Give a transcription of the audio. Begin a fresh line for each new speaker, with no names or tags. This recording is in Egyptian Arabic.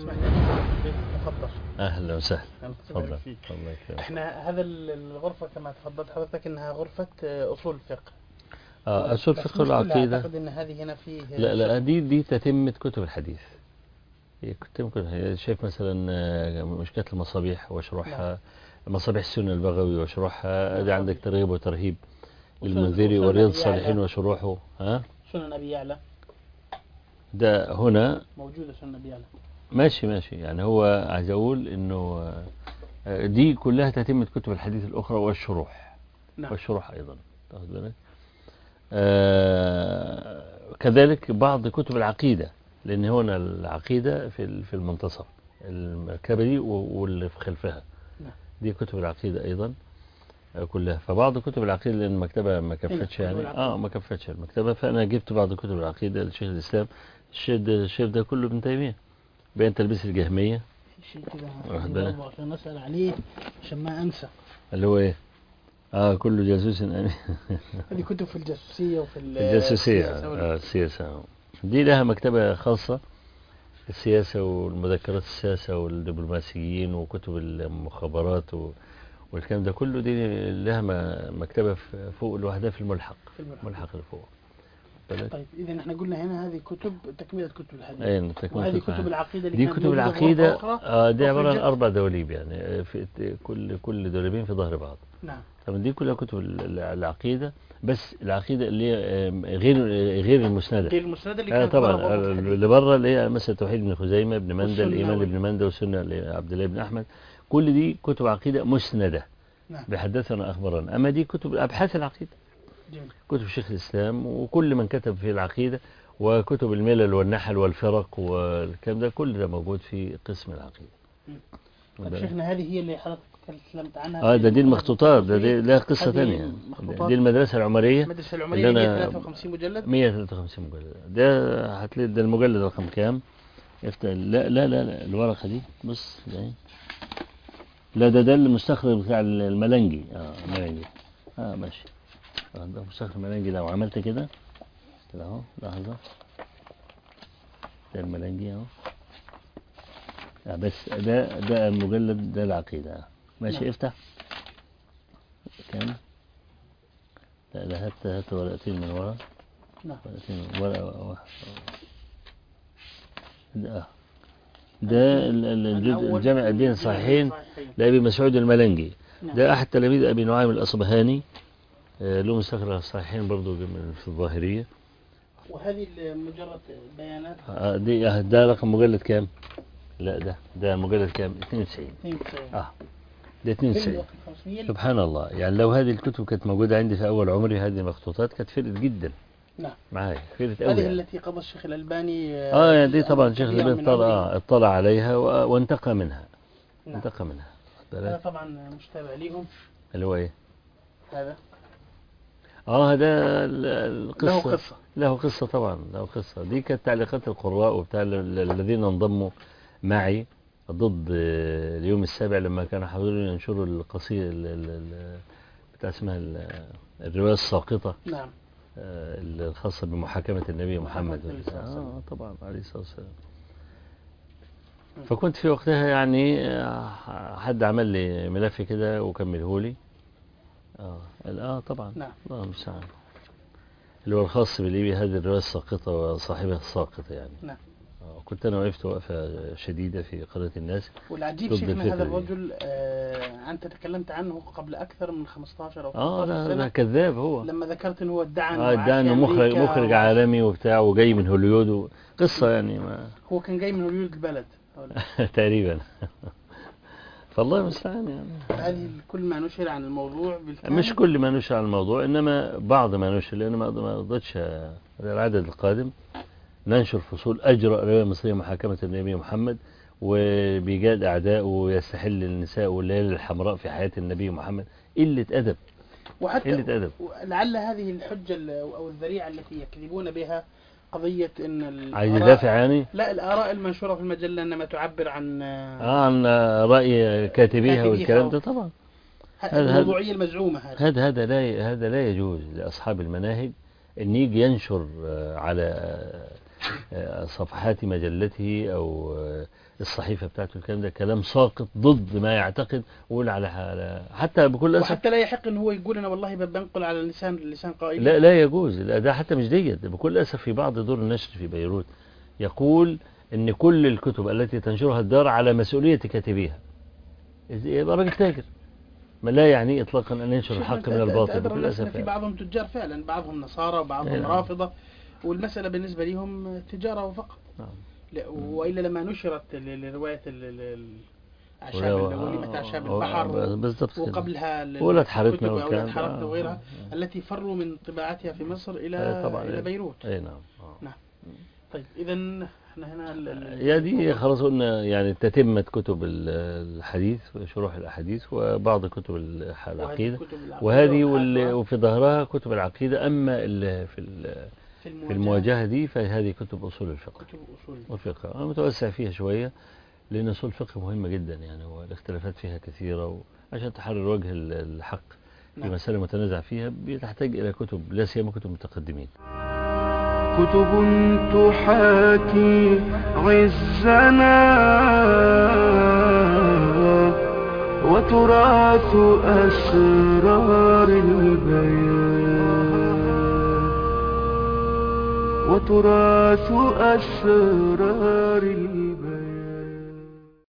اسمح لي أدخل تفضل
اهلا وسهلا
الله
تفضل
يبارك فيك.
الله يكرمك
احنا هذا ال- الغرفة كما تفضلت حضرتك انها غرفة آه، اصول الفقه
اه اصول
بس
فقه
مش كلها،
العقيده
اعتقد ان هذه هنا فيه
لا لا دي دي تتمة كتب الحديث هي كتب كتب الحديث شايف مثلا آه، مشكلة المصابيح وشروحها مصابيح السنة البغوي وشروحها دي عندك ترغيب وترهيب
وسنن-
للمنذري
وسنن
ورياض
أبي يعلى.
الصالحين وشروحه ها
سنن ابي يعلى
ده هنا
موجودة سنن ابي يعلى
ماشي ماشي يعني هو عايز اقول انه آه، دي كلها تتمة كتب الحديث الاخرى والشروح
نعم
والشروح ايضا تاخد بالك آه كذلك بعض كتب العقيدة لان هنا العقيدة في ال- في المنتصف المركبة دي و- واللي في خلفها
نعم.
دي كتب العقيدة ايضا آه، كلها فبعض كتب العقيدة لان المكتبة ما كفتش
كتب
يعني
العقيدة.
اه ما كفتش المكتبة فانا جبت بعض كتب العقيدة لشيخ الاسلام الشيخ ده, الشيخ ده كله ابن تيمية بين تلبيس الجهمية
في شيء كذا
واخد بالك؟
برضه عشان اسال عليه عشان ما انسى
اللي هو ايه اه كل جاسوس امين
هذه كتب في الجاسوسية وفي ال-
الجاسوسية
السياسة وال-
آه السياسة آه. دي لها مكتبة خاصة السياسة والمذكرات السياسة والدبلوماسيين وكتب المخابرات و... والكلام ده كله دي لها م- مكتبة في- فوق لوحدها في الملحق
في الملحق.
الملحق اللي فوق بالك؟
طيب اذا احنا قلنا هنا هذه كتب تكملة كتب الحديث
أين تكملة
وهذه
كتب
كتب العقيدة اللي
دي
كانت
كتب
موجودة في
العقيدة
غرفة أخرى
آه دي عبارة عن
أخرجت-
أربع دواليب يعني آه، في كل كل دولابين في ظهر بعض
نعم
طبعا دي كلها كتب ال- العقيدة بس العقيدة اللي هي آه، غير غير المسندة
غير المسندة اللي
آه
كانت
طبعا
بره غرفة الحديث.
اللي بره اللي هي مثلا توحيد ابن خزيمة ابن مندة
والسنة
الإيمان
وال-
ابن مندة والسنة لعبد الله بن أحمد كل دي كتب عقيدة مسندة
نعم
بحدثنا أخبرنا أما دي كتب أبحاث العقيدة
جميل
كتب شيخ الإسلام وكل من كتب في العقيدة وكتب الملل والنحل والفرق والكلام ده كل ده موجود في قسم العقيدة
طيب شيخنا هذه هي اللي حضرتك تكلمت عنها
اه
في
ده دي
المخطوطات
المخطوطات ده دي
الفقهية.
لها قصة
هذه
ثانية
مخطوطات
دي المدرسة العمرية
المدرسة العمرية
اللي
اللي
أنا-
هي 53 مجلد
153 مجلد ده هتلاقي ده المجلد رقم كام يفتح لا لا لا, لا الورقة دي بص ده إيه؟ لا ده ده المستخرج بتاع الملنجي اه الملنجي اه ماشي آه، ده مستخرج الملنجي لو عملت كده كده اهو لحظة ده الملنجي اهو آه بس ده ده المجلد ده العقيدة آه. ماشي
نعم.
افتح كام لا لا هات هات ورقتين من ورا
نعم
ورقتين ورقة واحدة ده ده ال- ال- الجزء
الأول
الجامع الدين الصحيحين
الصحيحين.
لأبي مسعود الملنجي
نعم.
ده أحد تلاميذ أبي نعيم الأصبهاني آه، له مستخرج الصحيحين برضو من- في الظاهرية
وهذه مجرد بيانات
آه، دي آه، ده رقم مجلد كام؟ لا ده ده مجلد كام؟ 92
92
اه ده
كل
92
الوقت 500
سبحان الله يعني لو هذه الكتب كانت موجودة عندي في أول عمري هذه المخطوطات كانت فرقت جدا
نعم
معايا فرقت أوي
هذه
يعني.
التي قضى الشيخ الألباني
اه يعني دي طبعا شيخ
كثيراً
البيت
من
اطلع
عمره.
آه اطلع عليها و- وانتقى منها
نعم.
انتقى منها واخد
هذا
بالك؟
طبعا مشتبه ليهم
اللي هو ايه؟
هذا
اه هذا ال- القصة
له قصة
له قصة طبعا له قصة دي كانت تعليقات القراء وبتاع ال- ال- الذين انضموا معي ضد آه، اليوم السابع لما كانوا حاولوا ينشروا القصيدة ال- ال- ال- بتاع اسمها ال- الرواية الساقطة
نعم
آه، الخاصة بمحاكمة النبي محمد
محمد عليه الصلاة والسلام.
آه طبعا عليه الصلاة والسلام فكنت في وقتها يعني آه، حد عمل لي ملف كده وكمله لي اه قال اه طبعا
نعم
الله المستعان اللي هو الخاص بالليبي هذه الرواية الساقطة وصاحبها الساقطة يعني
نعم.
آه، كنت أنا وقفت وقفة شديدة في قناة الناس
والعجيب
ضد
شيخنا
الفكرة
هذا
دي.
الرجل آه أنت تكلمت عنه قبل أكثر من 15 أو
اه
15
لا
سنة
ده كذاب هو
لما ذكرت أنه هو ادعى أنه
اه
عاش
ادعى
في
انه مخرج
أمريكا
مخرج
و-
عالمي وبتاع وجاي من هوليود و- قصة يعني ما
هو كان جاي من هوليود البلد
تقريبا فالله المستعان يعني
هذه كل ما نشر عن الموضوع بالكامل
مش كل ما نشر عن الموضوع انما بعض ما نشر لان ما ما رضيتش العدد القادم ننشر فصول اجرأ روايه مصريه محاكمه النبي محمد وبيجاد اعداء ويستحل النساء والليالي الحمراء في حياه النبي محمد قله ادب
وحتى
قله ادب
لعل هذه الحجة ال- أو الذريعة التي يكذبون بها قضية أن
عايز
الآراء-
يدافع يعني
لا الآراء المنشورة في المجلة إنما تعبر عن
اه عن راي كاتبيها
كاتبيها
والكلام
و-
ده طبعا
ه-
هذا-
الموضوعية المزعومة هذه
هذا هذا لا هذا لا يجوز لاصحاب المناهج ان يجي ينشر آه، على آه، آه، صفحات مجلته أو آه، الصحيفة بتاعته الكلام ده كلام ساقط ضد ما يعتقد ويقول على على- حتى بكل أسف
وحتى لا يحق ان هو يقول انا والله بنقل على لسان لسان قائل
لا لا يجوز لا ده حتى مش ديت ده بكل أسف في بعض دور النشر في بيروت يقول إن كل الكتب التي تنشرها الدار على مسؤولية كاتبيها إذ- يبقى راجل تاجر ما لا يعني إطلاقا أن ينشر
شوف
الحق
أنت-
من
أنت-
الباطل
أنت أدرى
بكل
الناس إن
أسف
في
يعني.
بعضهم تجار فعلا بعضهم نصارى وبعضهم
أي نعم.
رافضة والمسألة بالنسبة لهم تجارة وفقط
نعم.
لا وإلا لما نشرت ل- لرواية ال- ال- ال- أعشاب
ولا-
ال- وليمة أعشاب
آه،
البحر
بالضبط كده.
وقبلها ال-
وولاد حارتنا
الكتب
والكلام
وأولاد
ده.
حارتنا
آه،
وغيرها
آه.
التي فروا من طباعتها في مصر إلى
آه، طبعاً.
إلى بيروت
أي نعم آه.
طيب إذا احنا هنا ال- ال-
يا دي خلاص قلنا يعني تتمة كتب ال- الحديث شروح الأحاديث وبعض كتب الح-
وهذه
العقيدة
كتب العقيدة
وهذه وال-
وحاشها
وفي ظهرها كتب العقيدة أما ال- في ال-
في
في المواجهة دي فهذه كتب أصول الفقه
كتب أصول
والفقه أنا متوسع فيها شوية لأن أصول الفقه مهمة جدا يعني والاختلافات فيها كثيرة وعشان تحرر وجه ال- الحق في
نعم.
مسألة متنازع فيها بتحتاج إلى كتب لا سيما كتب متقدمين
كتب تحاكي عزنا وتراث أسرار البيان وتراث أسرار البيان